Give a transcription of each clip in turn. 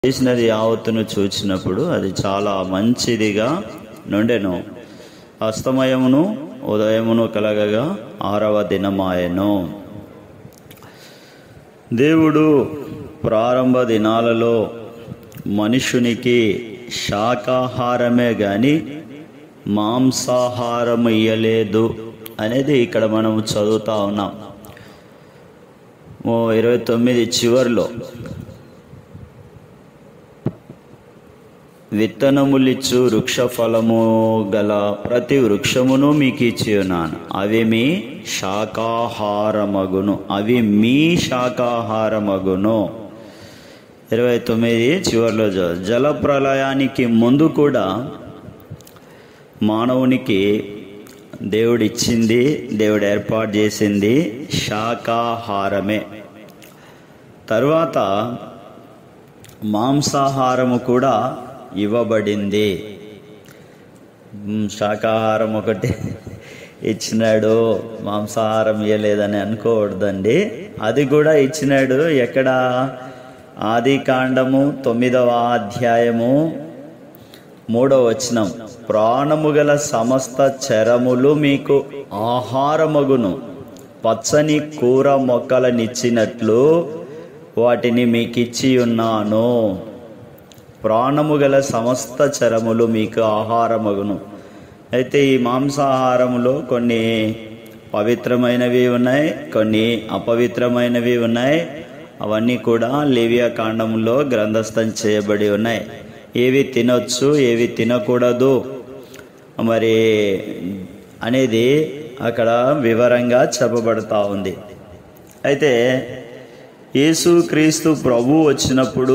చేసినది యావత్తును చూచినప్పుడు అది చాలా మంచిదిగా నుండెను అస్తమయమును ఉదయమును కలగగా ఆరవ దినమాయెను దేవుడు ప్రారంభ దినాలలో మనుషునికి శాకాహారమే గాని మాంసాహారం ఇయ్యలేదు అనేది ఇక్కడ మనం చదువుతా ఉన్నాం ఓ ఇరవై తొమ్మిది చివరిలో విత్తనములిచ్చు వృక్ష ఫలము గల ప్రతి వృక్షమును మీకు ఇచ్చి ఉన్నాను అవి మీ శాకాహారమగును అవి మీ శాకాహారమగును ఇరవై తొమ్మిది చివరిలో చ- జల ప్రళయానికి ముందు కూడా మానవునికి దేవుడు ఇచ్చింది దేవుడు ఏర్పాటు చేసింది శాకాహారమే తరువాత మాంసాహారము కూడా ఇవ్వబడింది మ్, శాకాహారం ఒకటి ఇచ్చినాడు మాంసాహారం ఇవ్వలేదని అనుకోకూడదండి అది కూడా ఇచ్చినాడు ఎక్కడ ఆది కాండము తొమ్మిదవ అధ్యాయము మూడవ వచనం ప్రాణము గల సమస్త చరములు మీకు ఆహారమగును పచ్చని కూర మొక్కలనిచ్చినట్లు వాటిని మీకిచ్చి ఉన్నాను ప్రాణము గల సమస్త చరములు మీకు ఆహారమగును అయితే ఈ మాంసాహారములో కొన్ని పవిత్రమైనవి ఉన్నాయి కొన్ని అపవిత్రమైనవి ఉన్నాయి అవన్నీ కూడా లేవియా కాండంలో గ్రంథస్థం చేయబడి ఉన్నాయి ఏవి తినొచ్చు ఏవి తినకూడదు మరి అనేది అక్కడ వివరంగా చెప్పబడతా ఉంది అయితే యేసుక్రీస్తు ప్రభు వచ్చినప్పుడు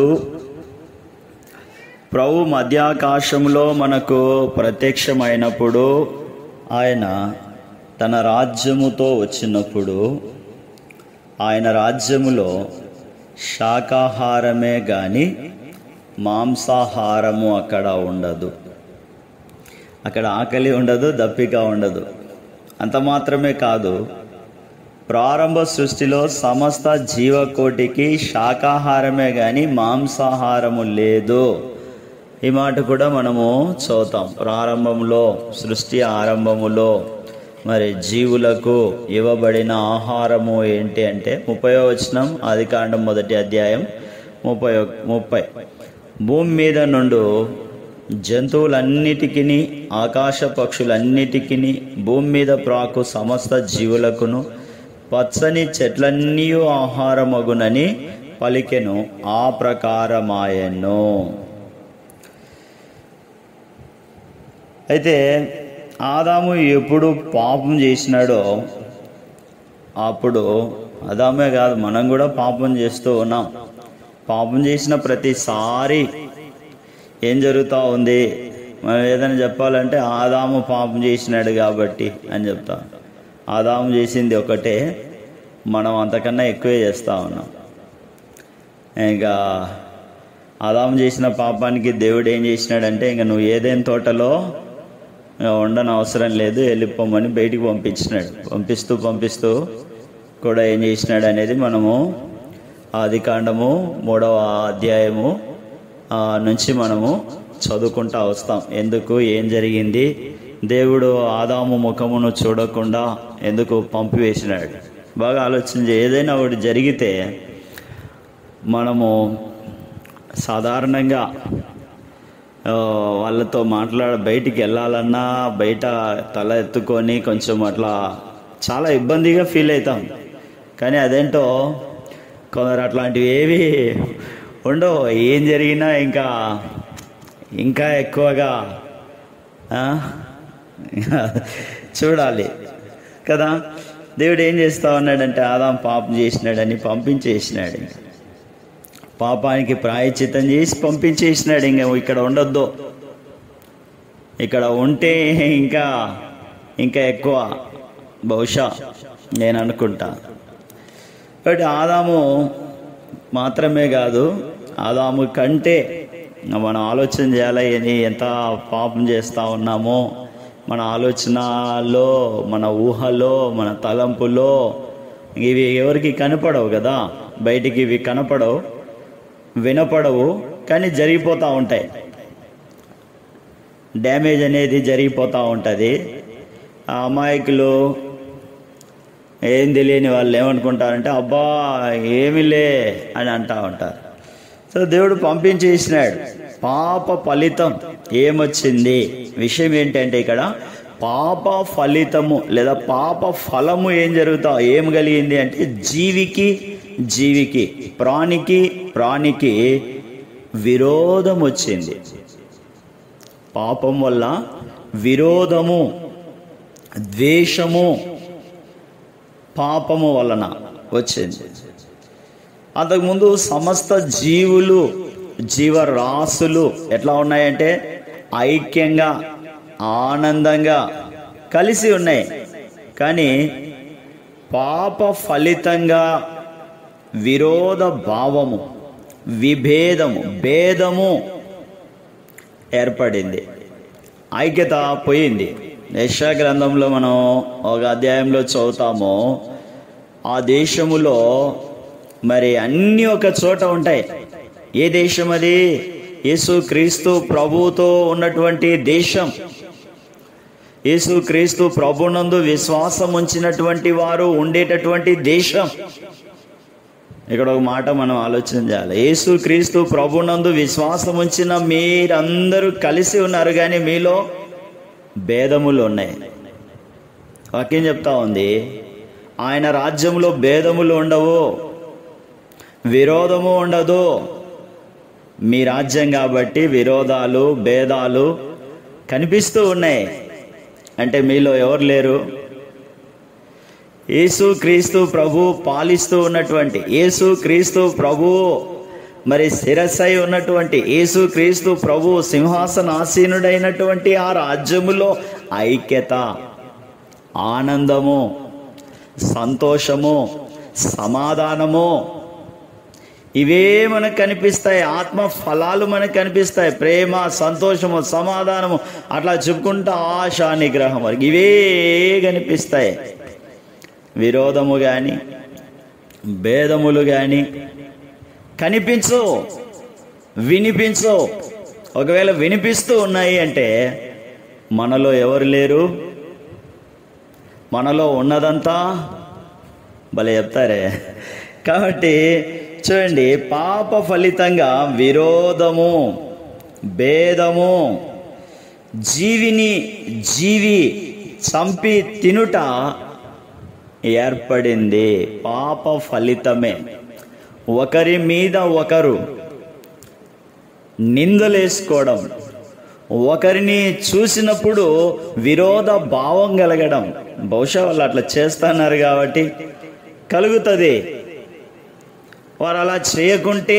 ప్రభు మధ్యాకాశంలో మనకు ప్రత్యక్షమైనప్పుడు ఆయన తన రాజ్యముతో వచ్చినప్పుడు ఆయన రాజ్యములో శాకాహారమే గాని మాంసాహారము అక్కడ ఉండదు అక్కడ ఆకలి ఉండదు దప్పిక ఉండదు అంత మాత్రమే కాదు ప్రారంభ సృష్టిలో సమస్త జీవకోటికి శాకాహారమే గాని మాంసాహారము లేదు ఈ మాట కూడా మనము చదువుతాం ప్రారంభంలో సృష్టి ఆరంభములో మరి జీవులకు ఇవ్వబడిన ఆహారము ఏంటి అంటే ముప్పై వచనం ఆది కాండం మొదటి అధ్యాయం ముప్పై ముప్పై భూమి మీద నుండు జంతువులన్నిటికీ ఆకాశ పక్షులన్నిటికీ భూమి మీద ప్రాకు సమస్త జీవులకును పచ్చని చెట్లన్నీ ఆహారమగునని పలికెను ఆ ప్రకారమాయను అయితే ఆదాము ఎప్పుడు పాపం చేసినాడో అప్పుడు అదామే కాదు మనం కూడా పాపం చేస్తూ ఉన్నాం పాపం చేసిన ప్రతిసారి ఏం జరుగుతూ ఉంది మనం ఏదైనా చెప్పాలంటే ఆదాము పాపం చేసినాడు కాబట్టి అని చెప్తాం ఆదాము చేసింది ఒకటే మనం అంతకన్నా ఎక్కువే చేస్తూ ఉన్నాం ఇంకా ఆదాము చేసిన పాపానికి దేవుడు ఏం చేసినాడంటే ఇంకా నువ్వు ఏదైనా తోటలో ఇంకా ఉండని అవసరం లేదు వెళ్ళిపోమని బయటికి పంపించినాడు పంపిస్తూ పంపిస్తూ కూడా ఏం చేసినాడు అనేది మనము ఆది కాండము మూడవ అధ్యాయము ఆ, నుంచి మనము చదువుకుంటా వస్తాం ఎందుకు ఏం జరిగింది దేవుడు ఆదాము ముఖమును చూడకుండా ఎందుకు పంపివేసినాడు బాగా ఆలోచించి ఏదైనా ఒకటి జరిగితే మనము సాధారణంగా ఆ, వాళ్ళతో మాట్లాడ బయటికి వెళ్ళాలన్నా బయట తల ఎత్తుకొని కొంచెం అట్లా చాలా ఇబ్బందిగా ఫీల్ అవుతాం కానీ అదేంటో కొందరు అట్లాంటివి ఏవి ఉండవు ఏం జరిగినా ఇంకా ఇంకా ఎక్కువగా ఆ, చూడాలి కదా దేవుడు ఏం చేస్తా ఉన్నాడంటే ఆదాం పాపం చేసినాడని పంపించేసినాడు ఇంకా పాపానికి ప్రాయచితం చేసి పంపించేసినాడు ఇంకా ఇక్కడ ఉండొద్దు ఇక్కడ ఉంటే ఇంకా ఇంకా ఎక్కువ బహుశా నేను అనుకుంటా కాబట్టి ఆదాము మాత్రమే కాదు ఆదాము కంటే మనం ఆలోచన చేయాలి అని ఎంత పాపం చేస్తూ ఉన్నామో మన ఆలోచనలో మన ఊహలో మన తలంపులో ఇవి ఎవరికి కనపడవు కదా బయటికి ఇవి కనపడవు వినపడవు కానీ జరిగిపోతూ ఉంటాయి డ్యామేజ్ అనేది జరిగిపోతూ ఉంటుంది ఆ అమాయకులు ఏం తెలియని వాళ్ళు ఏమనుకుంటారంటే అబ్బా ఏమిలే అని అంటా ఉంటారు సో దేవుడు పంపించేసినాడు పాప ఫలితం ఏమొచ్చింది విషయం ఏంటంటే ఇక్కడ పాప ఫలితము లేదా పాప ఫలము ఏం జరుగుతా ఏం కలిగింది అంటే జీవికి జీవికి ప్రాణికి ప్రాణికి విరోధం వచ్చింది పాపం వల్ల విరోధము ద్వేషము పాపము వలన వచ్చింది అంతకుముందు సమస్త జీవులు జీవరాశులు ఎట్లా ఉన్నాయంటే ఐక్యంగా ఆనందంగా కలిసి ఉన్నాయి కానీ పాప ఫలితంగా విరోధ భావము విభేదము భేదము ఏర్పడింది ఐక్యత పోయింది యశా గ్రంథంలో మనం ఒక అధ్యాయంలో చదువుతాము ఆ దేశములో మరి అన్నీ ఒక చోట ఉంటాయి ఏ దేశం అది యేసు క్రీస్తు ప్రభువుతో ఉన్నటువంటి దేశం యేసు క్రీస్తు ప్రభునందు విశ్వాసం ఉంచినటువంటి వారు ఉండేటటువంటి దేశం ఇక్కడ ఒక మాట మనం ఆలోచన చేయాలి యేసు క్రీస్తు ప్రభునందు విశ్వాసం ఉంచిన మీరందరూ కలిసి ఉన్నారు కానీ మీలో భేదములు ఉన్నాయి వాక్యం చెప్తా ఉంది ఆయన రాజ్యంలో భేదములు ఉండవు విరోధము ఉండదు మీ రాజ్యం కాబట్టి విరోధాలు భేదాలు కనిపిస్తూ ఉన్నాయి అంటే మీలో ఎవరు లేరు యేసు క్రీస్తు ప్రభు పాలిస్తూ ఉన్నటువంటి యేసు క్రీస్తు ప్రభు మరి శిరస్సై ఉన్నటువంటి యేసు క్రీస్తు ప్రభు సింహాసనాసీనుడైనటువంటి ఆ రాజ్యములో ఐక్యత ఆనందము సంతోషము సమాధానము ఇవే మనకు కనిపిస్తాయి ఆత్మ ఫలాలు మనకు కనిపిస్తాయి ప్రేమ సంతోషము సమాధానము అట్లా చెప్పుకుంటా ఆశ నిగ్రహం వరకు ఇవే కనిపిస్తాయి విరోధము కానీ భేదములు కానీ కనిపించు వినిపించు ఒకవేళ వినిపిస్తూ ఉన్నాయి అంటే మనలో ఎవరు లేరు మనలో ఉన్నదంతా భలే చెప్తారే కాబట్టి చూడండి పాప ఫలితంగా విరోధము భేదము జీవిని జీవి చంపి తినుట ఏర్పడింది పాప ఫలితమే ఒకరి మీద ఒకరు నిందలేసుకోవడం ఒకరిని చూసినప్పుడు విరోధ భావం కలగడం బహుశా వాళ్ళు అట్లా చేస్తున్నారు కాబట్టి కలుగుతుంది వారు అలా చేయకుంటే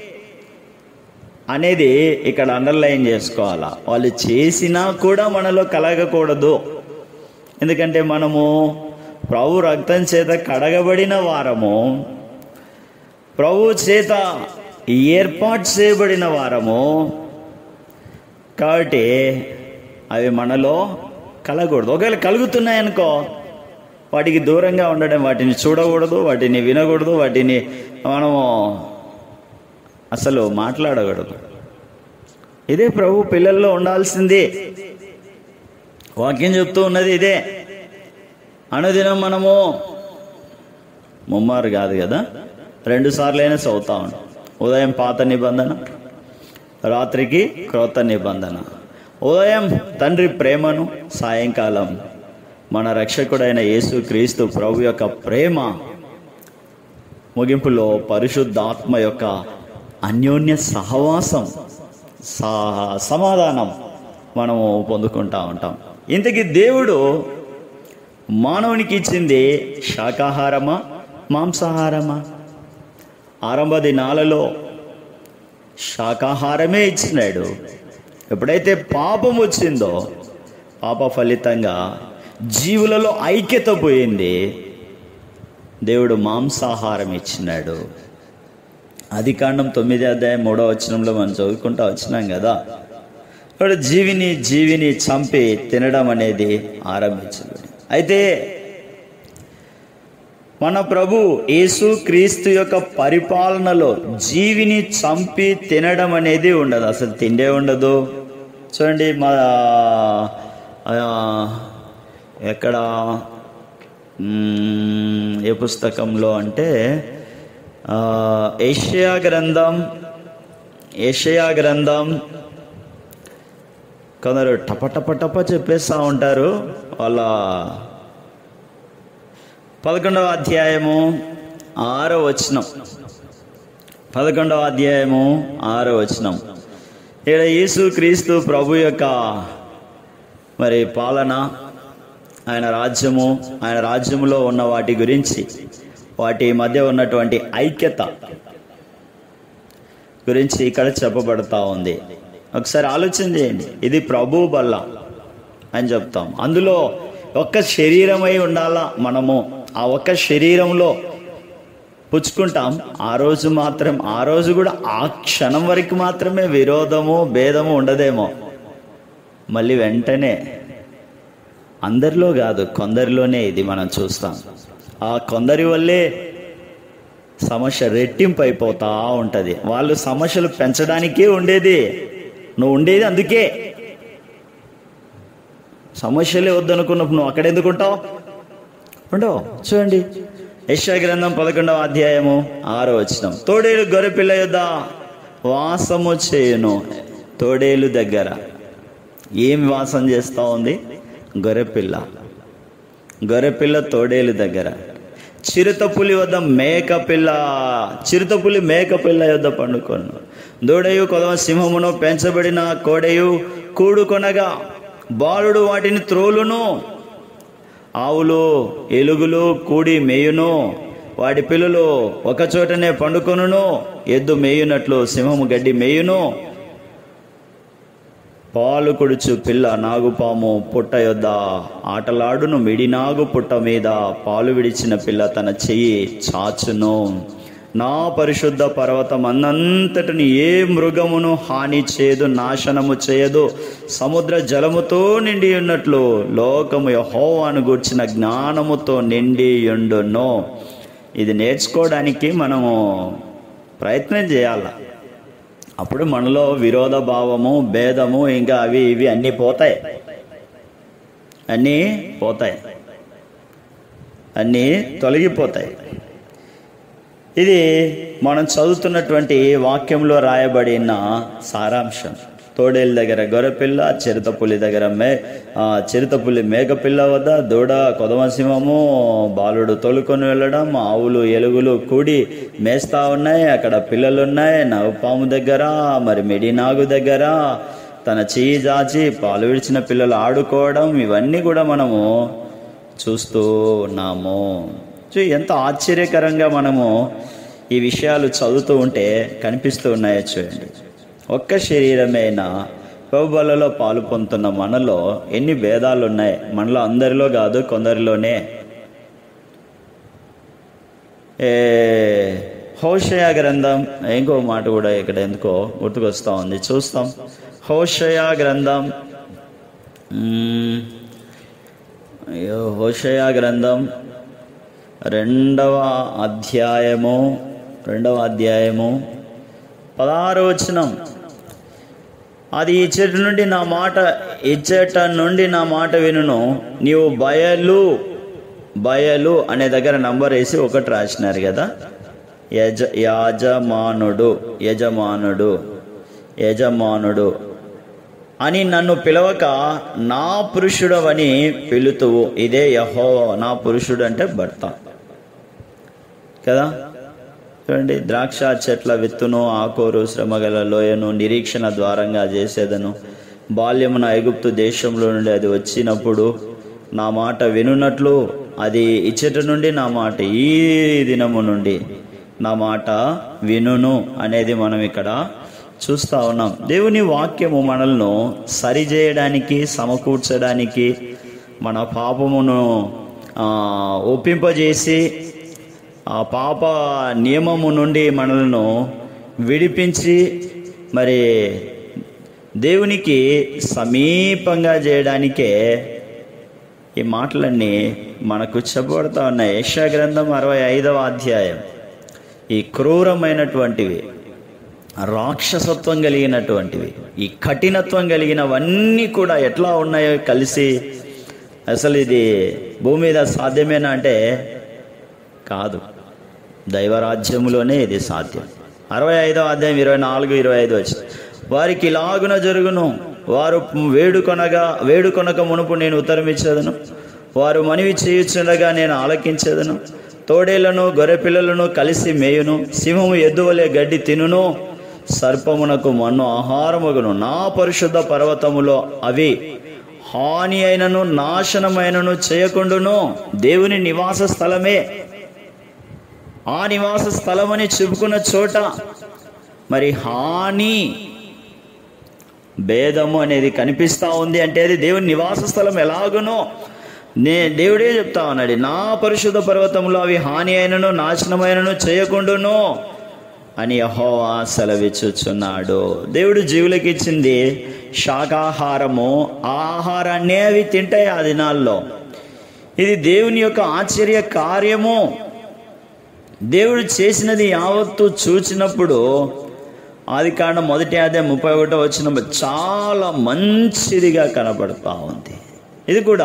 అనేది ఇక్కడ అండర్లైన్ చేసుకోవాలా వాళ్ళు చేసినా కూడా మనలో కలగకూడదు ఎందుకంటే మనము ప్రభు రక్తం చేత కడగబడిన వారము ప్రభు చేత ఏర్పాటు చేయబడిన వారము కాబట్టి అవి మనలో కలగకూడదు ఒకవేళ కలుగుతున్నాయనుకో వాటికి దూరంగా ఉండడం వాటిని చూడకూడదు వాటిని వినకూడదు వాటిని మనము అసలు మాట్లాడకూడదు ఇదే ప్రభు పిల్లల్లో ఉండాల్సింది వాక్యం చెప్తూ ఉన్నది ఇదే అనుదినం మనము ముమ్మారు కాదు కదా రెండు సార్లైనా చదువుతా ఉంటాం ఉదయం పాత నిబంధన రాత్రికి క్రొత్త నిబంధన ఉదయం తండ్రి ప్రేమను సాయంకాలం మన రక్షకుడైన యేసు క్రీస్తు ప్రభు యొక్క ప్రేమ ముగింపులో పరిశుద్ధాత్మ యొక్క అన్యోన్య సహవాసం సా సమాధానం మనము పొందుకుంటా ఉంటాం ఇంతకీ దేవుడు మానవునికి ఇచ్చింది శాకాహారమా మాంసాహారమా ఆరంభ దినాలలో శాకాహారమే ఇచ్చినాడు ఎప్పుడైతే పాపం వచ్చిందో పాప ఫలితంగా జీవులలో ఐక్యత పోయింది దేవుడు మాంసాహారం ఇచ్చినాడు అది కాండం తొమ్మిది అధ్యాయం మూడో వచనంలో మనం చదువుకుంటా వచ్చినాం కదా ఇప్పుడు జీవిని జీవిని చంపి తినడం అనేది ఆరంభించబడి అయితే మన ప్రభు యేసు క్రీస్తు యొక్క పరిపాలనలో జీవిని చంపి తినడం అనేది ఉండదు అసలు తిండే ఉండదు చూడండి మా ఆ, ఎక్కడ మ్మ్, ఏ పుస్తకంలో అంటే ఆ, ఏషియా గ్రంథం ఏషియా గ్రంథం కొందరు టప టప టప చెప్పేస్తూ ఉంటారు వాళ్ళ పదకొండవ అధ్యాయము ఆరో వచనం పదకొండవ అధ్యాయము ఆరో వచనం ఇక్కడ యేసు క్రీస్తు ప్రభు యొక్క మరి పాలన ఆయన రాజ్యము ఆయన రాజ్యములో ఉన్న వాటి గురించి వాటి మధ్య ఉన్నటువంటి ఐక్యత గురించి ఇక్కడ చెప్పబడతా ఉంది ఒకసారి ఆలోచన చేయండి ఇది ప్రభు బల్ల అని చెప్తాం అందులో ఒక్క శరీరమై ఉండాలా మనము ఆ ఒక్క శరీరంలో పుచ్చుకుంటాం ఆ రోజు మాత్రం ఆ రోజు కూడా ఆ క్షణం వరకు మాత్రమే విరోధము భేదము ఉండదేమో మళ్ళీ వెంటనే అందరిలో కాదు కొందరిలోనే ఇది మనం చూస్తాం ఆ కొందరి వల్లే సమస్య రెట్టింపు అయిపోతా ఉంటుంది వాళ్ళు సమస్యలు పెంచడానికే ఉండేది నువ్వు ఉండేది అందుకే సమస్యలే వద్దనుకున్నప్పుడు నువ్వు అక్కడ ఎందుకు ఉంటావు ఉండవు చూడండి యశా గ్రంథం పదకొండవ అధ్యాయము ఆరో వచ్చినం తోడేలు గొర్రెపిల్ల యొద్ద వాసము చేయును తోడేలు దగ్గర ఏం వాసం చేస్తూ ఉంది గొర్రెపిల్ల గొర్రెపిల్ల తోడేలు దగ్గర చిరుతపులి వద్ద మేక పిల్ల చిరుతపులి మేక పిల్ల యొద్ద పండుకొను దూడయు కొదవ సింహమును పెంచబడిన కోడయు కూడుకొనగా బాలుడు వాటిని త్రోలును ఆవులు ఎలుగులు కూడి మేయును వాటి పిల్లలు ఒక చోటనే పండుకొనును ఎద్దు మేయునట్లు సింహము గడ్డి మేయును పాలు కొడుచు పిల్ల నాగుపాము పుట్ట యొద్ద ఆటలాడును మిడినాగు పుట్ట మీద పాలు విడిచిన పిల్ల తన చెయ్యి చాచును నా పరిశుద్ధ పర్వతం అన్నంతటిని ఏ మృగమును హాని చేయదు నాశనము చేయదు సముద్ర జలముతో నిండి ఉన్నట్లు లోకము యెహోవాను గూర్చిన జ్ఞానముతో నిండి ఉండును ఇది నేర్చుకోవడానికి మనము ప్రయత్నం చేయాలి అప్పుడు మనలో విరోధ భావము భేదము ఇంకా అవి ఇవి అన్నీ పోతాయి అన్నీ పోతాయి అన్నీ తొలగిపోతాయి ఇది మనం చదువుతున్నటువంటి వాక్యంలో రాయబడిన సారాంశం తోడేళ్ళ దగ్గర గొర్రెపిల్ల చిరుతపులి దగ్గర మే ఆ, చిరుతపులి మేకపిల్ల వద్ద దూడ కొదమసింహము బాలుడు తోలుకొని వెళ్ళడం ఆవులు ఎలుగులు కూడి మేస్తా ఉన్నాయి అక్కడ పిల్లలు ఉన్నాయి నవపాము దగ్గర మరి మెడినాగు దగ్గర తన చెయ్యి జాచి పాలు విడిచిన పిల్లలు ఆడుకోవడం ఇవన్నీ కూడా మనము చూస్తూ ఉన్నాము చూ ఎంత ఆశ్చర్యకరంగా మనము ఈ విషయాలు చదువుతూ ఉంటే కనిపిస్తూ ఉన్నాయో చూడండి ఒక్క శరీరమైన ప్రభుబలలో పాలు పొందుతున్న మనలో ఎన్ని భేదాలు ఉన్నాయి మనలో అందరిలో కాదు కొందరిలోనే ఏ హోషయ గ్రంథం ఇంకో మాట కూడా ఇక్కడ ఎందుకో గుర్తుకొస్తా ఉంది చూస్తాం హోషయ గ్రంథం మ్మ్. అయ్యో హోషయ గ్రంథం రెండవ అధ్యాయము రెండవ అధ్యాయము పదహారు వచనం అది ఇచ్చటి నుండి నా మాట ఇచ్చట నుండి నా మాట వినును నీవు బయలు బయలు అనే దగ్గర నంబర్ వేసి ఒకటి రాసినారు కదా యజ యాజమానుడు యజమానుడు యజమానుడు అని నన్ను పిలవక నా పురుషుడవని పిలుతువు ఇదే యహో నా పురుషుడు అంటే భర్త కదా చూడండి ద్రాక్ష చెట్ల విత్తును ఆకోరు శ్రమగల లోయను నిరీక్షణ ద్వారంగా చేసేదను బాల్యమున ఐగుప్తు దేశంలో నుండి అది వచ్చినప్పుడు నా మాట వినున్నట్లు అది ఇచ్చట నుండి నా మాట ఈ దినము నుండి నా మాట వినును అనేది మనం ఇక్కడ చూస్తా ఉన్నాం దేవుని వాక్యము మనల్ని సరిచేయడానికి సమకూర్చడానికి మన పాపమును ఆ, ఒప్పింపజేసి ఆ పాప నియమము నుండి మనలను విడిపించి మరి దేవునికి సమీపంగా చేయడానికే ఈ మాటలన్నీ మనకు చెప్పబడతా ఉన్నాయి యశా గ్రంథం అరవై ఐదవ అధ్యాయం ఈ క్రూరమైనటువంటివి రాక్షసత్వం కలిగినటువంటివి ఈ కఠినత్వం కలిగినవన్నీ కూడా ఎట్లా ఉన్నాయో కలిసి అసలు ఇది భూమి మీద సాధ్యమేనా అంటే కాదు దైవరాజ్యములోనే ఇది సాధ్యం అరవై ఐదవ అధ్యాయం ఇరవై నాలుగు ఇరవై ఐదు వచ్చి వారికి ఇలాగున జరుగును వారు వేడుకొనగా వేడుకొనక మునుపు నేను ఉత్తరం ఇచ్చేదను వారు మనవి చేయుచుండగా నేను ఆలకించేదను తోడేళ్లను గొర్రెపిల్లలను కలిసి మేయును సింహము ఎద్దువలే గడ్డి తినును సర్పమునకు మన్ను ఆహారమగును నా పరిశుద్ధ పర్వతములో అవి హాని అయినను నాశనమైనను చేయకుండును దేవుని నివాస స్థలమే ఆ నివాస స్థలమని చెప్పుకున్న చోట మరి హాని భేదము అనేది కనిపిస్తా ఉంది అంటే అది దేవుని నివాస స్థలం ఎలాగునో నే దేవుడే చెప్తా ఉన్నాడు నా పరిశుద్ధ పర్వతంలో అవి హాని అయినను నాశనమైనను చేయకుండును అని యహోవా సెలవిచ్చుచున్నాడు దేవుడు జీవులకి ఇచ్చింది శాకాహారము ఆ ఆహారాన్నే అవి తింటాయి ఆ దినాల్లో ఇది దేవుని యొక్క ఆశ్చర్య కార్యము దేవుడు చేసినది యావత్తు చూచినప్పుడు ఆది కాండం మొదటి అదే ముప్పై ఒకటో వచ్చినప్పుడు చాలా మంచిదిగా కనపడుతూ ఉంది ఇది కూడా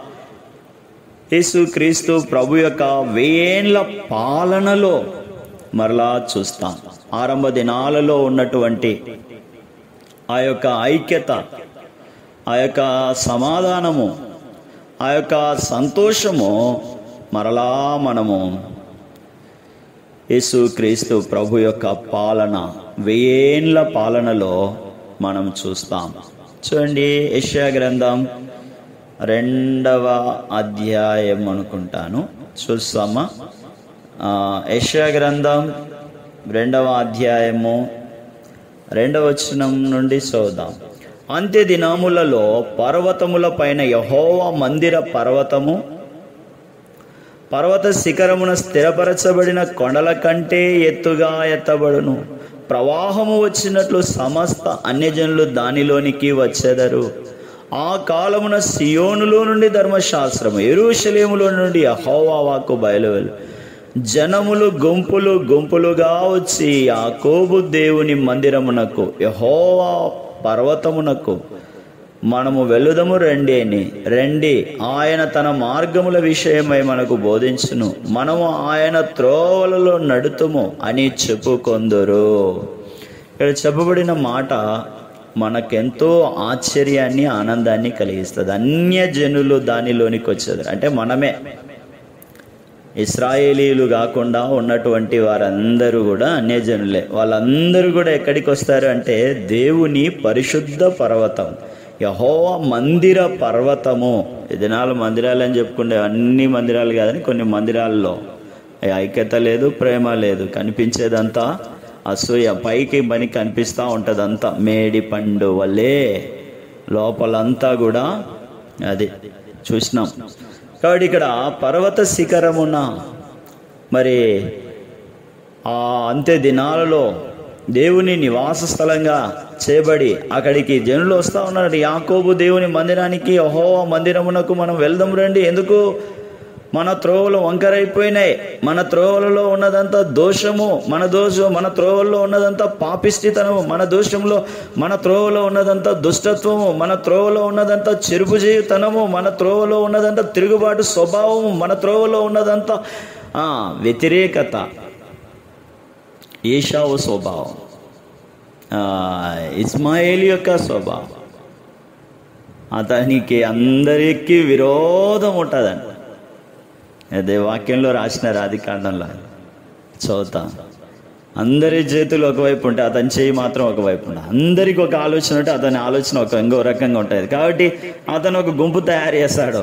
యేసు క్రీస్తు ప్రభు యొక్క వేయేండ్ల పాలనలో మరలా చూస్తాం ఆరంభ దినాలలో ఉన్నటువంటి ఆ యొక్క ఐక్యత ఆ యొక్క సమాధానము ఆ యొక్క సంతోషము మరలా మనము యేసు క్రీస్తు ప్రభు యొక్క పాలన వెయ్యేండ్ల పాలనలో మనం చూస్తాం చూడండి యెషయా గ్రంథం రెండవ అధ్యాయం అనుకుంటాను చూస్తామా ఆ, యెషయా గ్రంథం రెండవ అధ్యాయము రెండవ వచనం నుండి చూద్దాం అంత్య దినములలో పర్వతముల పైన యహోవా మందిర పర్వతము పర్వత శిఖరమున స్థిరపరచబడిన కొండల కంటే ఎత్తుగా ఎత్తబడును ప్రవాహము వచ్చినట్లు సమస్త అన్యజనులు దానిలోనికి వచ్చెదరు ఆ కాలమున సియోనులో నుండి ధర్మశాస్త్రము ఎరుషలేములో నుండి యెహోవా వాక్కు బయలువెలు జనములు గుంపులు గుంపులుగా వచ్చి యాకోబు దేవుని మందిరమునకు యెహోవా పర్వతమునకు మనము వెలుదము రండి అని రండి ఆయన తన మార్గముల విషయమై మనకు బోధించును మనము ఆయన త్రోవలలో నడుతుము అని చెప్పుకొందురు ఇక్కడ చెప్పబడిన మాట మనకెంతో ఆశ్చర్యాన్ని ఆనందాన్ని కలిగిస్తుంది అన్య జనులు దానిలోనికి వచ్చేది అంటే మనమే ఇస్రాయేలీలు కాకుండా ఉన్నటువంటి వారందరూ కూడా అన్యజనులే వాళ్ళందరూ కూడా ఎక్కడికి వస్తారు అంటే దేవుని పరిశుద్ధ పర్వతం యహోవా మందిర పర్వతము ఈ దినాలు మందిరాలు అని చెప్పుకుంటే అన్ని మందిరాలు కాదని కొన్ని మందిరాల్లో ఐక్యత లేదు ప్రేమ లేదు కనిపించేదంతా అసూయ పైకి పని కనిపిస్తూ ఉంటుందంతా మేడి పండు వల్లే లోపలంతా కూడా అది చూసినాం కాబట్టి ఇక్కడ పర్వత శిఖరమున మరి ఆ అంత్య దినాలలో దేవుని నివాస స్థలంగా చేయబడి అక్కడికి జనులు వస్తూ ఉన్నారు యాకోబు దేవుని మందిరానికి అహో మందిరమునకు మనం వెళ్దాం రండి ఎందుకు మన త్రోవలు వంకరైపోయినాయి మన త్రోవలలో ఉన్నదంతా దోషము మన దోషం మన త్రోవల్లో ఉన్నదంతా పాపిష్టితనము మన దోషంలో మన త్రోవలో ఉన్నదంతా దుష్టత్వము మన త్రోవలో ఉన్నదంతా చెరుపు చేయుతనము మన త్రోవలో ఉన్నదంతా తిరుగుబాటు స్వభావము మన త్రోవలో ఉన్నదంతా ఆ, వ్యతిరేకత ఏషావు స్వభావం ఆ, ఇస్మాయిల్ యొక్క స్వభావం అతనికి అందరికీ విరోధం ఉంటుందండి అదే వాక్యంలో రాసిన ఆదికాండంలో చదువుతా అందరి చేతులు ఒకవైపు ఉంటాయి అతని చేయి మాత్రం ఒకవైపు ఉంటుంది అందరికి ఒక ఆలోచన ఉంటే అతని ఆలోచన ఒక ఇంకో రకంగా ఉంటుంది కాబట్టి అతను ఒక గుంపు తయారు చేస్తాడు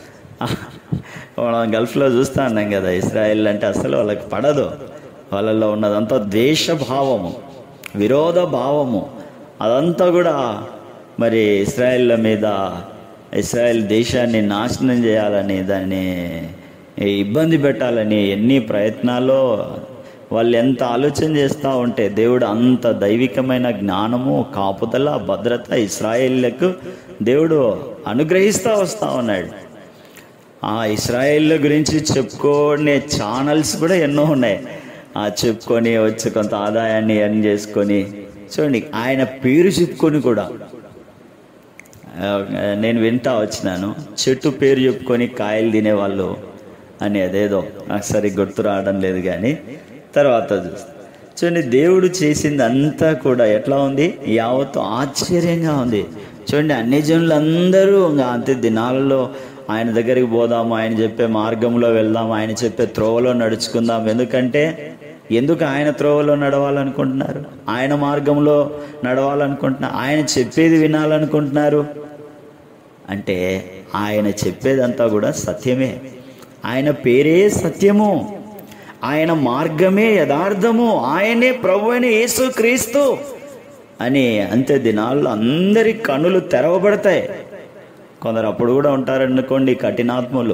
మనం గల్ఫ్లో చూస్తా ఉన్నాం కదా ఇస్రాయిల్ అంటే అసలు వాళ్ళకి పడదు వాళ్ళల్లో ఉన్నదంతా ద్వేషభావము విరోధ భావము అదంతా కూడా మరి ఇస్రాయిల్ల మీద ఇస్రాయల్ దేశాన్ని నాశనం చేయాలని దాన్ని ఇబ్బంది పెట్టాలని ఎన్ని ప్రయత్నాలు వాళ్ళు ఎంత ఆలోచన చేస్తూ ఉంటే దేవుడు అంత దైవికమైన జ్ఞానము కాపుదల భద్రత ఇస్రాయేళ్లకు దేవుడు అనుగ్రహిస్తూ వస్తూ ఉన్నాడు ఆ ఇస్రాయేల్ గురించి చెప్పుకునే ఛానల్స్ కూడా ఎన్నో ఉన్నాయి ఆ చెప్పుకొని వచ్చి కొంత ఆదాయాన్ని ఎర్న్ చేసుకొని చూడండి ఆయన పేరు చెప్పుకొని కూడా ఆ, నేను వింటా వచ్చినాను చెట్టు పేరు చెప్పుకొని కాయలు తినేవాళ్ళు అని అదేదో నాకు సరిగ్గా గుర్తు రావడం లేదు కానీ తర్వాత చూస్తా చూడండి దేవుడు చేసింది అంతా కూడా ఎట్లా ఉంది యావత్తు ఆశ్చర్యంగా ఉంది చూడండి అన్ని జనులందరూ ఇంకా అంతే దినాలలో ఆయన దగ్గరికి పోదాము ఆయన చెప్పే మార్గంలో వెళ్దాం ఆయన చెప్పే త్రోవలో నడుచుకుందాం ఎందుకంటే ఎందుకు ఆయన త్రోవలో నడవాలనుకుంటున్నారు ఆయన మార్గంలో నడవాలనుకుంటున్నారు ఆయన చెప్పేది వినాలనుకుంటున్నారు అంటే ఆయన చెప్పేదంతా కూడా సత్యమే ఆయన పేరే సత్యము ఆయన మార్గమే యథార్థము ఆయనే ప్రభు అయిన యేసు క్రీస్తు అని అంతే దినాల్లో అందరి కన్నులు తెరవబడతాయి కొందరు అప్పుడు కూడా ఉంటారనుకోండి కఠినాత్ములు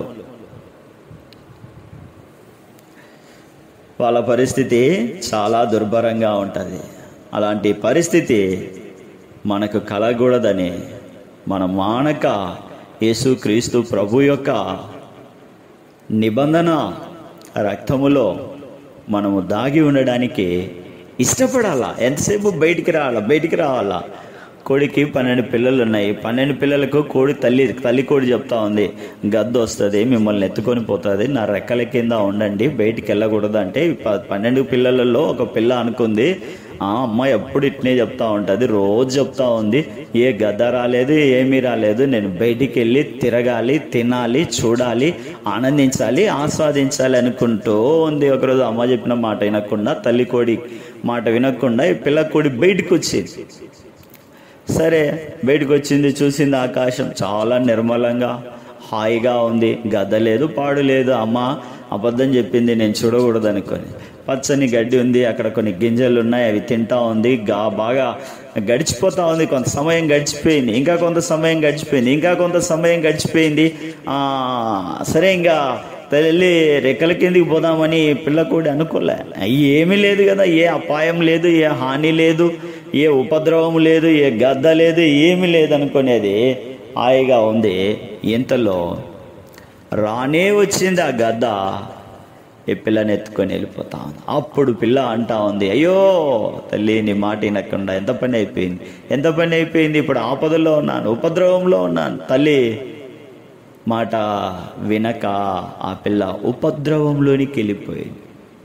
వాళ్ళ పరిస్థితి చాలా దుర్భరంగా ఉంటుంది అలాంటి పరిస్థితి మనకు కలగకూడదని మన మానక యేసుక్రీస్తు ప్రభు యొక్క నిబంధన రక్తములో మనము దాగి ఉండడానికి ఇష్టపడాలా ఎంతసేపు బయటికి రావాలా బయటికి రావాలా కోడికి పన్నెండు పిల్లలు ఉన్నాయి పన్నెండు పిల్లలకు కోడి తల్లి తల్లి కోడి చెప్తా ఉంది గద్ద వస్తుంది మిమ్మల్ని ఎత్తుకొని పోతుంది నా రెక్కల కింద ఉండండి బయటికి వెళ్ళకూడదు అంటే ఈ ప- పన్నెండు పిల్లలలో ఒక పిల్ల అనుకుంది ఆ అమ్మ ఎప్పుడు ఇట్నే చెప్తా ఉంటుంది రోజు చెప్తా ఉంది ఏ గద్ద రాలేదు ఏమీ రాలేదు నేను బయటికి వెళ్ళి తిరగాలి తినాలి చూడాలి ఆనందించాలి ఆస్వాదించాలి అనుకుంటూ ఉంది ఒకరోజు అమ్మ చెప్పిన మాట వినకుండా తల్లి కోడి మాట వినకుండా ఈ పిల్ల కోడి బయటికి వచ్చేది సరే బయటకు వచ్చింది చూసింది ఆకాశం చాలా నిర్మలంగా హాయిగా ఉంది గద్ద లేదు పాడు లేదు అమ్మ అబద్ధం చెప్పింది నేను చూడకూడదు అనుకొని పచ్చని గడ్డి ఉంది అక్కడ కొన్ని గింజలు ఉన్నాయి అవి తింటా ఉంది గా బాగా గడిచిపోతా ఉంది కొంత సమయం గడిచిపోయింది ఇంకా కొంత సమయం గడిచిపోయింది ఇంకా కొంత సమయం గడిచిపోయింది ఆ, సరే ఇంకా తల్లి రెక్కల కిందికి పోదామని పిల్ల కూడా అనుకోలే అయ్యి ఏమీ లేదు కదా ఏ అపాయం లేదు ఏ హాని లేదు ఏ ఉపద్రవం లేదు ఏ గద్ద లేదు ఏమీ లేదు అనుకునేది హాయిగా ఉంది ఇంతలో రానే వచ్చింది ఆ గద్ద ఈ పిల్లని ఎత్తుకొని వెళ్ళిపోతా ఉంది అప్పుడు పిల్ల అంటా ఉంది అయ్యో తల్లి నీ మాట వినకుండా ఎంత పని అయిపోయింది ఎంత పని అయిపోయింది ఇప్పుడు ఆపదలో ఉన్నాను ఉపద్రవంలో ఉన్నాను తల్లి మాట వినక ఆ పిల్ల ఉపద్రవంలోనికి వెళ్ళిపోయింది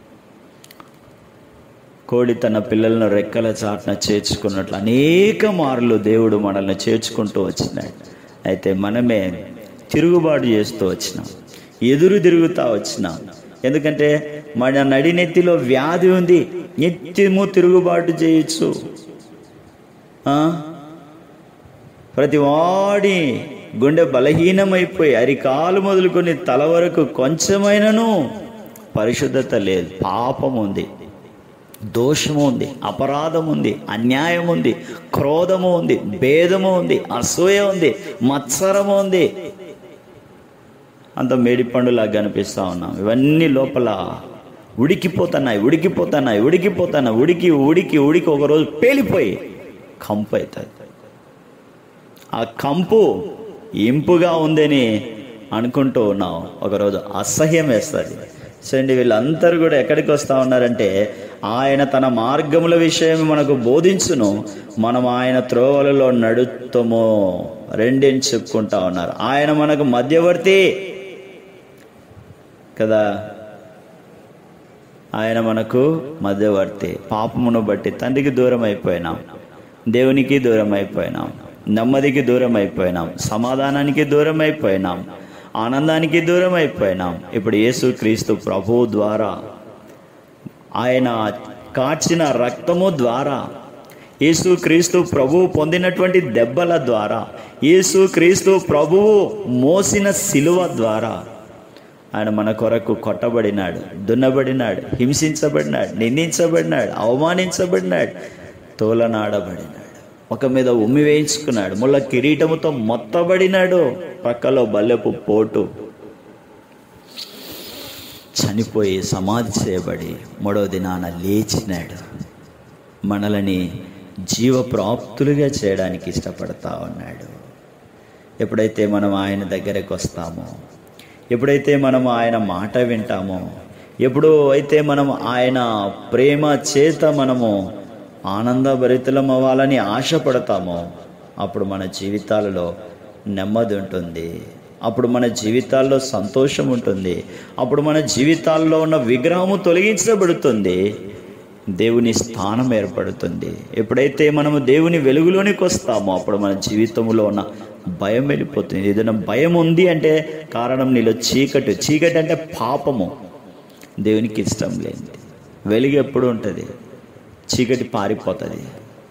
కోడి తన పిల్లలను రెక్కల చాటున చేర్చుకున్నట్లు అనేక మార్లు దేవుడు మనల్ని చేర్చుకుంటూ వచ్చినాడు అయితే మనమే తిరుగుబాటు చేస్తూ వచ్చినాం ఎదురు తిరుగుతా వచ్చినాం ఎందుకంటే మన నడినెత్తిలో వ్యాధి ఉంది నిత్యము తిరుగుబాటు చేయొచ్చు ఆ? ప్రతి వాడి గుండె బలహీనమైపోయి అరికాలు మొదలుకొని తల వరకు కొంచెమైనను పరిశుద్ధత లేదు పాపం ఉంది దోషము ఉంది అపరాధం ఉంది అన్యాయం ఉంది క్రోధము ఉంది భేదము ఉంది అసూయ ఉంది మత్సరము ఉంది అంత మేడిపండులాగా కనిపిస్తా ఉన్నాం ఇవన్నీ లోపల ఉడికిపోతున్నాయి ఉడికిపోతున్నాయి ఉడికిపోతున్నాయి ఉడికి ఉడికి ఉడికి ఒకరోజు పేలిపోయి కంపు అవుతుంది ఆ కంపు ఇంపుగా ఉందని అనుకుంటూ ఉన్నాం ఒకరోజు అసహ్యం వేస్తుంది చూడండి వీళ్ళందరూ కూడా ఎక్కడికి వస్తా ఉన్నారంటే ఆయన తన మార్గముల విషయం మనకు బోధించును మనం ఆయన త్రోవలలో నడుస్తామో రెండేని చెప్పుకుంటా ఉన్నారు ఆయన మనకు మధ్యవర్తి కదా ఆయన మనకు మధ్యవర్తి పాపమును బట్టి తండ్రికి దూరం అయిపోయినాం దేవునికి దూరం అయిపోయినాం నెమ్మదికి దూరం అయిపోయినాం సమాధానానికి దూరం అయిపోయినాం ఆనందానికి దూరం అయిపోయినాం ఇప్పుడు యేసు క్రీస్తు ప్రభువు ద్వారా ఆయన కాచిన రక్తము ద్వారా యేసు క్రీస్తు ప్రభువు పొందినటువంటి దెబ్బల ద్వారా యేసు క్రీస్తు ప్రభువు మోసిన శిలువ ద్వారా ఆయన మన కొరకు కొట్టబడినాడు దున్నబడినాడు హింసించబడినాడు నిందించబడినాడు అవమానించబడినాడు తోలనాడబడినాడు ఒక మీద ఉమ్మి వేయించుకున్నాడు ముళ్ళ కిరీటముతో మొత్తబడినాడు పక్కలో బల్లెపు పోటు చనిపోయి సమాధి చేయబడి మూడో దినాన లేచినాడు మనలని జీవప్రాప్తులుగా చేయడానికి ఇష్టపడతా ఉన్నాడు ఎప్పుడైతే మనం ఆయన దగ్గరకు వస్తామో ఎప్పుడైతే మనం ఆయన మాట వింటామో ఎప్పుడు అయితే మనం ఆయన ప్రేమ చేత మనము ఆనందభరితులం అవ్వాలని ఆశపడతామో అప్పుడు మన జీవితాలలో నెమ్మది ఉంటుంది అప్పుడు మన జీవితాల్లో సంతోషం ఉంటుంది అప్పుడు మన జీవితాల్లో ఉన్న విగ్రహము తొలగించబడుతుంది దేవుని స్థానం ఏర్పడుతుంది ఎప్పుడైతే మనము దేవుని వెలుగులోనికి వస్తామో అప్పుడు మన జీవితంలో ఉన్న భయం వెళ్ళిపోతుంది ఏదైనా భయం ఉంది అంటే కారణం నీలో చీకటి చీకటి అంటే పాపము దేవునికి ఇష్టం లేనిది వెలుగు ఎప్పుడు ఉంటుంది చీకటి పారిపోతుంది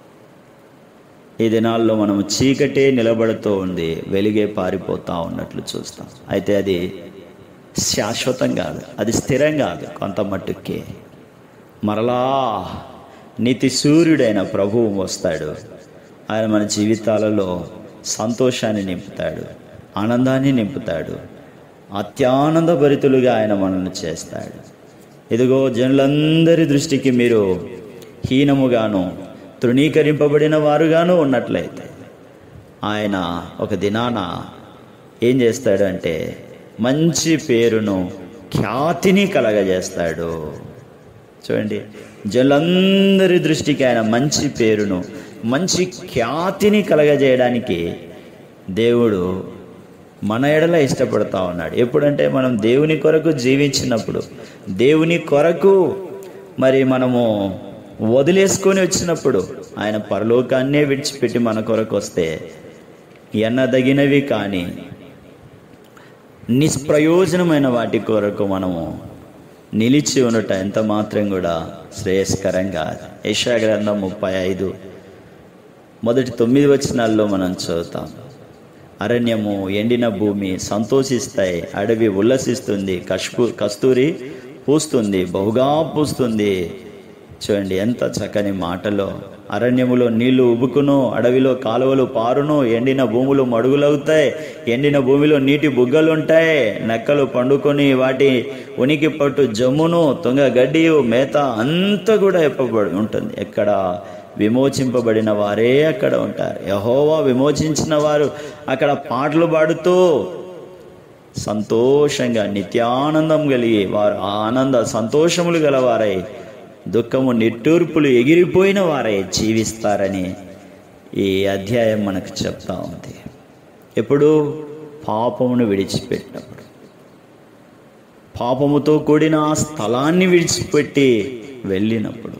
ఈ దినాల్లో మనము చీకటే నిలబడుతూ ఉంది వెలుగే పారిపోతూ ఉన్నట్లు చూస్తాం అయితే అది శాశ్వతం కాదు అది స్థిరం కాదు కొంత మట్టుకే మరలా నీతి సూర్యుడైన ప్రభువు వస్తాడు ఆయన మన జీవితాలలో సంతోషాన్ని నింపుతాడు ఆనందాన్ని నింపుతాడు అత్యానంద భరితులుగా ఆయన మనల్ని చేస్తాడు ఇదిగో జనులందరి దృష్టికి మీరు హీనముగాను తృణీకరింపబడిన వారుగాను ఉన్నట్లయితే ఆయన ఒక దినాన ఏం చేస్తాడంటే మంచి పేరును ఖ్యాతిని కలగజేస్తాడు చూడండి జనులందరి దృష్టికి ఆయన మంచి పేరును మంచి ఖ్యాతిని కలగజేయడానికి దేవుడు మన ఎడల ఇష్టపడతా ఉన్నాడు ఎప్పుడంటే మనం దేవుని కొరకు జీవించినప్పుడు దేవుని కొరకు మరి మనము వదిలేసుకొని వచ్చినప్పుడు ఆయన పరలోకాన్నే విడిచిపెట్టి మన కొరకు వస్తే ఎన్నదగినవి కానీ నిష్ప్రయోజనమైన వాటి కొరకు మనము నిలిచి ఉండట ఎంత మాత్రం కూడా శ్రేయస్కరం కాదు యశా గ్రంథం ముప్పై ఐదు మొదటి తొమ్మిది వచనాల్లో మనం చదువుతాం అరణ్యము ఎండిన భూమి సంతోషిస్తాయి అడవి ఉల్లసిస్తుంది కష్పు కస్తూరి పూస్తుంది బహుగా పూస్తుంది చూడండి ఎంత చక్కని మాటలో అరణ్యములో నీళ్లు ఉబుకును అడవిలో కాలువలు పారును ఎండిన భూములు మడుగులవుతాయి ఎండిన భూమిలో నీటి బుగ్గలు ఉంటాయి నక్కలు పండుకొని వాటి ఉనికి పట్టు జమ్మును తుంగ గడ్డి మేత అంతా కూడా ఎప్పబడి ఉంటుంది ఎక్కడ విమోచింపబడిన వారే అక్కడ ఉంటారు యహోవా విమోచించిన వారు అక్కడ పాటలు పాడుతూ సంతోషంగా నిత్యానందం కలిగి వారు ఆనంద సంతోషములు గలవారై దుఃఖము నిట్టూర్పులు ఎగిరిపోయిన వారై జీవిస్తారని ఈ అధ్యాయం మనకు చెప్తా ఉంది ఎప్పుడు పాపమును విడిచిపెట్టినప్పుడు పాపముతో కూడిన ఆ స్థలాన్ని విడిచిపెట్టి వెళ్ళినప్పుడు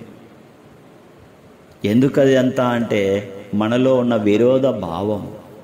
ఎందుకు అది అంతా అంటే మనలో ఉన్న విరోధ భావం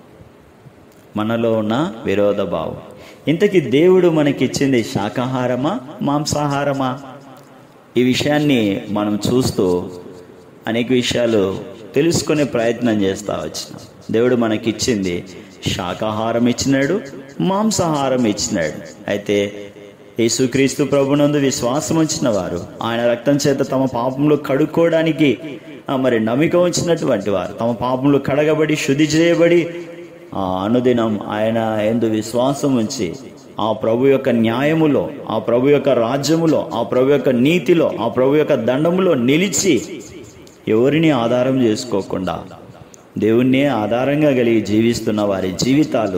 మనలో ఉన్న విరోధ భావం ఇంతకీ దేవుడు మనకిచ్చింది శాకాహారమా మాంసాహారమా ఈ విషయాన్ని మనం చూస్తూ అనేక విషయాలు తెలుసుకునే ప్రయత్నం చేస్తా వచ్చినాం దేవుడు మనకిచ్చింది శాకాహారం ఇచ్చినాడు మాంసాహారం ఇచ్చినాడు అయితే యేసుక్రీస్తు ప్రభునందు విశ్వాసం ఉంచిన వారు ఆయన రక్తం చేత తమ పాపంలో కడుక్కోవడానికి ఆ, మరి నమ్మిక ఉంచినటువంటి వారు తమ పాపంలో కడగబడి శుద్ధి చేయబడి ఆ అనుదినం ఆయన ఎందు విశ్వాసం ఉంచి ఆ ప్రభు యొక్క న్యాయములో ఆ ప్రభు యొక్క రాజ్యములో ఆ ప్రభు యొక్క నీతిలో ఆ ప్రభు యొక్క దండములో నిలిచి ఎవరిని ఆధారం చేసుకోకుండా దేవుణ్ణే ఆధారంగా కలిగి జీవిస్తున్న వారి జీవితాలు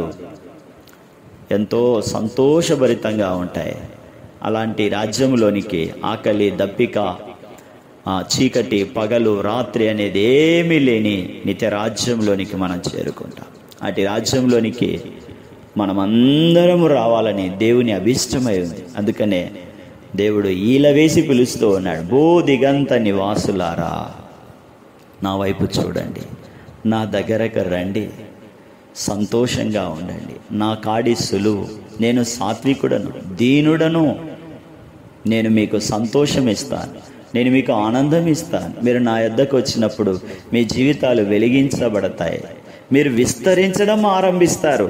ఎంతో సంతోషభరితంగా ఉంటాయి అలాంటి రాజ్యంలోనికి ఆకలి దప్పిక ఆ చీకటి పగలు రాత్రి అనేది ఏమీ లేని నిత్య రాజ్యంలోనికి మనం చేరుకుంటాం అటు రాజ్యంలోనికి మనమందరం రావాలని దేవుని అభిష్టమై ఉంది అందుకనే దేవుడు ఈల వేసి పిలుస్తూ ఉన్నాడు భూ దిగంత నివాసులారా నా వైపు చూడండి నా దగ్గరకు రండి సంతోషంగా ఉండండి నా కాడి సులువు నేను సాత్వికుడను దీనుడను నేను మీకు సంతోషం ఇస్తాను నేను మీకు ఆనందం ఇస్తాను మీరు నా యొద్దకు వచ్చినప్పుడు మీ జీవితాలు వెలిగించబడతాయి మీరు విస్తరించడం ఆరంభిస్తారు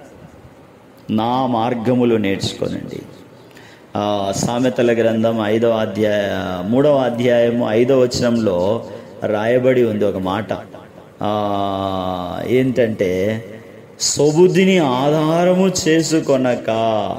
నా మార్గములు నేర్చుకోనండి ఆ, సామెతల గ్రంథం ఐదవ అధ్యాయ మూడవ అధ్యాయము ఐదవ వచనంలో రాయబడి ఉంది ఒక మాట ఆ, ఏంటంటే సొబుద్ధిని ఆధారము చేసుకొనక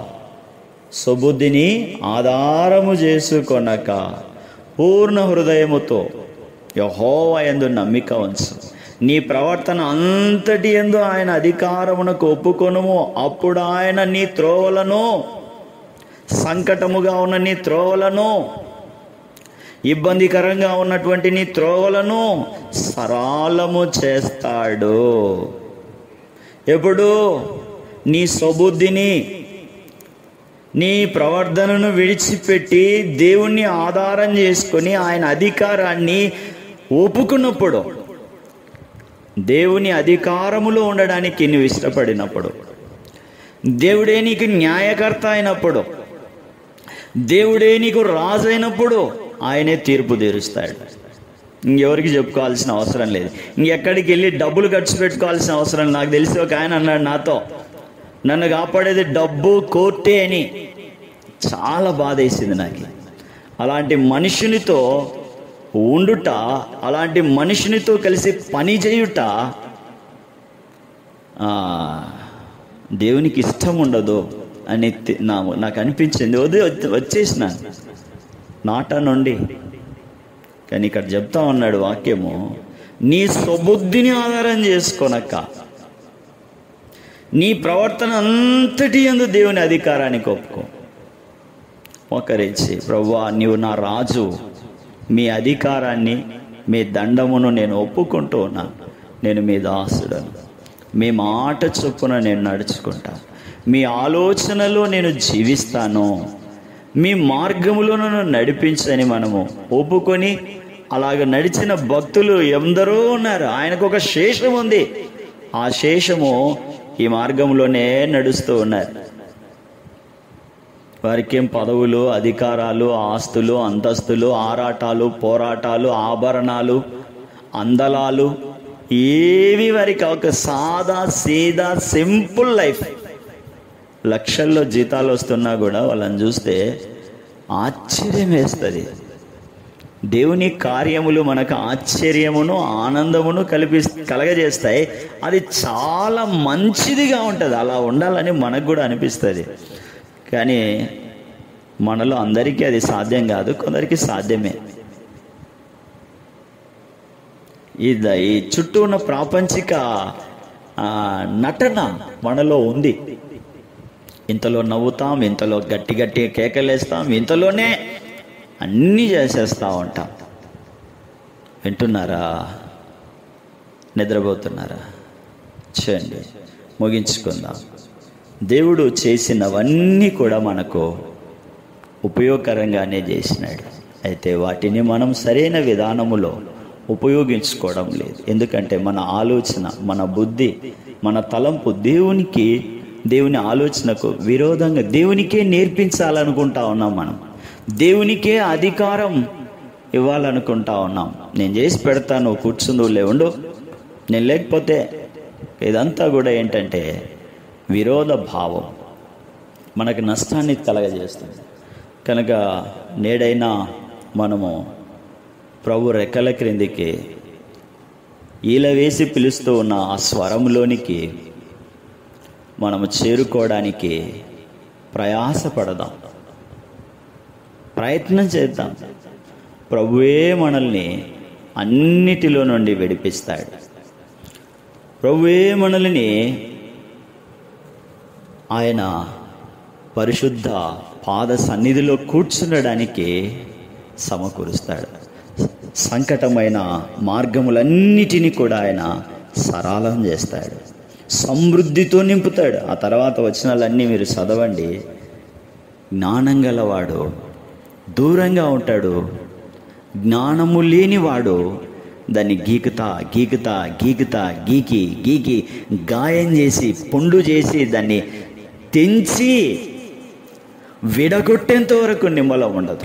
సుబుద్ధిని ఆధారము చేసుకొనక పూర్ణ హృదయముతో యహోవ యందు నమ్మిక ఉంచు నీ ప్రవర్తన అంతటి ఎందు ఆయన అధికారమునకు ఒప్పుకొనుము అప్పుడు ఆయన నీ త్రోవలను సంకటముగా ఉన్న నీ త్రోవలను ఇబ్బందికరంగా ఉన్నటువంటి నీ త్రోవలను సరాలము చేస్తాడు ఎప్పుడు నీ స్వబుద్ధిని నీ ప్రవర్తనను విడిచిపెట్టి దేవుణ్ణి ఆధారం చేసుకొని ఆయన అధికారాన్ని ఒప్పుకున్నప్పుడు దేవుని అధికారములో ఉండడానికి నువ్వు ఇష్టపడినప్పుడు దేవుడే నీకు న్యాయకర్త అయినప్పుడు దేవుడే నీకు రాజు అయినప్పుడు ఆయనే తీర్పు తీరుస్తాడు ఇంకెవరికి చెప్పుకోవాల్సిన అవసరం లేదు ఇంకెక్కడికి వెళ్ళి డబ్బులు ఖర్చు పెట్టుకోవాల్సిన అవసరం లేదు. నాకు తెలిసి ఒక ఆయన అన్నాడు నాతో నన్ను కాపాడేది డబ్బు కోర్టే అని చాలా బాధ వేసింది నాకు అలాంటి మనుషునితో ఉండుట అలాంటి మనుషునితో కలిసి పని చేయుట ఆ, దేవునికి ఇష్టం ఉండదు అని తి- నా నాకు అనిపించింది వదిలి వచ్చి- వచ్చేసిన నాట నుండి కానీ ఇక్కడ చెప్తా ఉన్నాడు వాక్యము నీ స్వబుద్ధిని ఆధారం చేసుకోనక్క నీ ప్రవర్తన అంతటి ఎందు దేవుని అధికారానికి ఒప్పుకో మోకరించి ప్రభువా నీవు నా రాజు మీ అధికారాన్ని మీ దండమును నేను ఒప్పుకుంటూ ఉన్నాను నేను మీ దాసుడను మీ మాట చొప్పున నేను నడుచుకుంటా మీ ఆలోచనలో నేను జీవిస్తాను మీ మార్గములో నన్ను నడిపించని మనము ఒప్పుకొని అలాగ నడిచిన భక్తులు ఎందరో ఉన్నారు ఆయనకు ఒక శేషం ఉంది ఆ శేషము ఈ మార్గంలోనే నడుస్తూ ఉన్నారు వారికి ఏం పదవులు అధికారాలు ఆస్తులు అంతస్తులు ఆరాటాలు పోరాటాలు ఆభరణాలు అందలాలు ఏవి వారికి ఒక సాదా సీదా సింపుల్ లైఫ్ లక్షల్లో జీతాలు వస్తున్నా కూడా వాళ్ళని చూస్తే ఆశ్చర్యం వేస్తుంది దేవుని కార్యములు మనకు ఆశ్చర్యమును ఆనందమును కలిపి కలగజేస్తాయి అది చాలా మంచిదిగా ఉంటుంది అలా ఉండాలని మనకు కూడా అనిపిస్తుంది కానీ మనలో అందరికీ అది సాధ్యం కాదు కొందరికి సాధ్యమే ఈ ద- ఈ చుట్టూ ఉన్న ప్రాపంచిక ఆ, నటన మనలో ఉంది ఇంతలో నవ్వుతాం ఇంతలో గట్టి గట్టి కేకలేస్తాం ఇంతలోనే అన్నీ చేసేస్తూ ఉంటాం వింటున్నారా నిద్రపోతున్నారా చేయండి ముగించుకుందాం దేవుడు చేసినవన్నీ కూడా మనకు ఉపయోగకరంగానే చేసినాడు అయితే వాటిని మనం సరైన విధానములో ఉపయోగించుకోవడం లేదు ఎందుకంటే మన ఆలోచన మన బుద్ధి మన తలంపు దేవునికి దేవుని ఆలోచనకు విరోధంగా దేవునికే నేర్పించాలనుకుంటా ఉన్నాం మనం దేవునికే అధికారం ఇవ్వాలనుకుంటా ఉన్నాం నేను చేసి పెడతాను కూర్చుందు లేవుండు నేను లేకపోతే ఇదంతా కూడా ఏంటంటే విరోధ భావం మనకు నష్టాన్ని కలగజేస్తుంది కనుక నేడైనా మనము ప్రభు రెక్కల క్రిందికి ఈల వేసి పిలుస్తూ ఉన్న ఆ స్వరంలోనికి మనము చేరుకోవడానికి ప్రయాసపడదాం ప్రయత్నం చేద్దాం ప్రభువే మనల్ని అన్నిటిలో నుండి విడిపిస్తాడు ప్రభువే మనల్ని ఆయన పరిశుద్ధ పాద సన్నిధిలో కూర్చుండడానికి సమకూరుస్తాడు సంకటమైన మార్గములన్నిటినీ కూడా ఆయన సరళం చేస్తాడు సమృద్ధితో నింపుతాడు ఆ తర్వాత వచనాలన్నీ మీరు చదవండి జ్ఞానం గలవాడు దూరంగా ఉంటాడు జ్ఞానము లేనివాడు దాన్ని గీకుతా గీకుతా గీకుతా గీకి గీకి గాయం చేసి పుండు చేసి దాన్ని తెంచి విడగొట్టేంత వరకు నిమ్మలం ఉండదు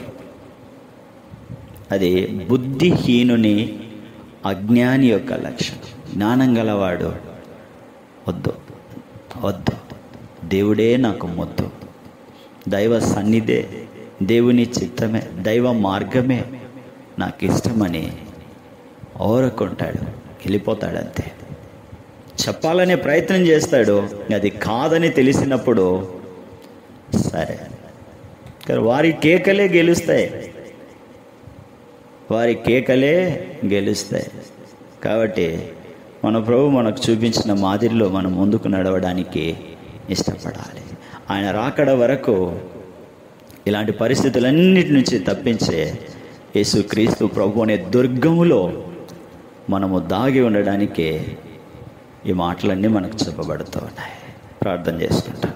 అది బుద్ధిహీనుని అజ్ఞాని యొక్క లక్షణం జ్ఞానం గలవాడు వద్దు వద్దు దేవుడే నాకు మొద్దు దైవ సన్నిధే దేవుని చిత్తమే దైవ మార్గమే నాకు ఇష్టమని ఓరకుంటాడు వెళ్ళిపోతాడంతే చెప్పాలనే ప్రయత్నం చేస్తాడు అది కాదని తెలిసినప్పుడు సరే కానీ వారి కేకలే గెలుస్తాయి వారి కేకలే గెలుస్తాయి కాబట్టి మన ప్రభు మనకు చూపించిన మాదిరిలో మనం ముందుకు నడవడానికి ఇష్టపడాలి ఆయన రాకడ వరకు ఇలాంటి పరిస్థితులన్నిటి నుంచి తప్పించే యేసుక్రీస్తు ప్రభు అనే దుర్గములో మనము దాగి ఉండడానికే ఈ మాటలన్నీ మనకు చెప్పబడుతూ ఉన్నాయి ప్రార్థన చేసుకుంటాం